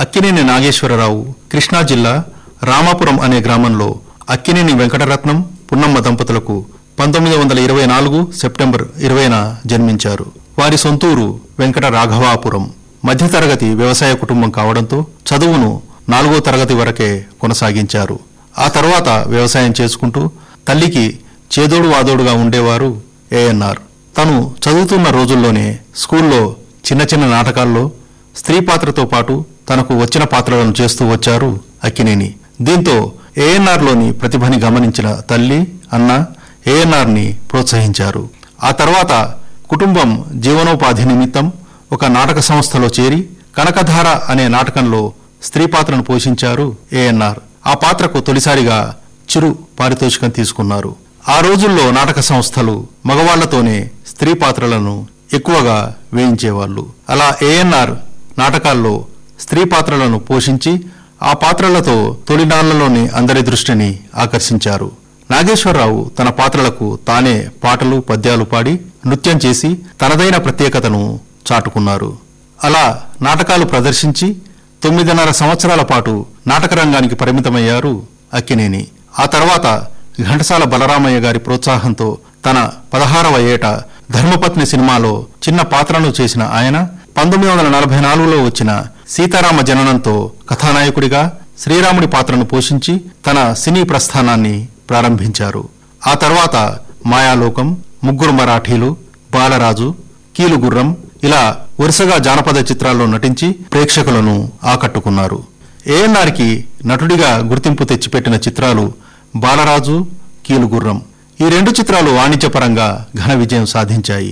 అక్కినేని నాగేశ్వరరావు కృష్ణా జిల్లా రామాపురం అనే గ్రామంలో అక్కినేని వెంకటరత్నం పున్నమ్మ దంపతులకు పంతొమ్మిది వందల ఇరవై నాలుగు సెప్టెంబర్ ఇరవైన జన్మించారు వారి సొంతూరు వెంకట రాఘవాపురం మధ్యతరగతి వ్యవసాయ కుటుంబం కావడంతో చదువును నాలుగో తరగతి వరకే కొనసాగించారు ఆ తర్వాత వ్యవసాయం చేసుకుంటూ తల్లికి చేదోడు వాదోడుగా ఉండేవారు ఏఎన్ఆర్ తను చదువుతున్న రోజుల్లోనే స్కూల్లో చిన్న చిన్న నాటకాల్లో స్త్రీ పాత్రతో పాటు తనకు వచ్చిన పాత్రలను చేస్తూ వచ్చారు అక్కినేని దీంతో ఏఎన్ఆర్లోని ప్రతిభని గమనించిన తల్లి అన్న ఏఎన్ఆర్ని ప్రోత్సహించారు ఆ తర్వాత కుటుంబం జీవనోపాధి నిమిత్తం ఒక నాటక సంస్థలో చేరి కనకధార అనే నాటకంలో స్త్రీ పాత్రను పోషించారు ఏఎన్ఆర్ ఆ పాత్రకు తొలిసారిగా చిరు పారితోషికం తీసుకున్నారు ఆ రోజుల్లో నాటక సంస్థలు మగవాళ్లతోనే స్త్రీ పాత్రలను ఎక్కువగా వేయించేవాళ్లు అలా ఏఎన్ఆర్ నాటకాల్లో స్త్రీ పాత్రలను పోషించి ఆ పాత్రలతో తొలినాళ్లలోని అందరి దృష్టిని ఆకర్షించారు నాగేశ్వరరావు తన పాత్రలకు తానే పాటలు పద్యాలు పాడి నృత్యం చేసి తనదైన ప్రత్యేకతను చాటుకున్నారు అలా నాటకాలు ప్రదర్శించి తొమ్మిదిన్నర సంవత్సరాల పాటు నాటక రంగానికి పరిమితమయ్యారు అక్కినేని ఆ తర్వాత ఘంటసాల బలరామయ్య గారి ప్రోత్సాహంతో తన పదహారవ ఏట ధర్మపత్ని సినిమాలో చిన్న పాత్రను చేసిన ఆయన పంతొమ్మిది వందల నలభై నాలుగులో వచ్చిన సీతారామ జననంతో కథానాయకుడిగా శ్రీరాముడి పాత్రను పోషించి తన సినీ ప్రస్థానాన్ని ప్రారంభించారు ఆ తర్వాత మాయాలోకం ముగ్గురు మరాఠీలు బాలరాజు కీలుగుర్రం ఇలా వరుసగా జానపద చిత్రాల్లో నటించి ప్రేక్షకులను ఆకట్టుకున్నారు ఏఎన్ఆర్కి నటుడిగా గుర్తింపు తెచ్చిపెట్టిన చిత్రాలు బాలరాజు కీలుగుర్రం ఈ రెండు చిత్రాలు వాణిజ్యపరంగా ఘన విజయం సాధించాయి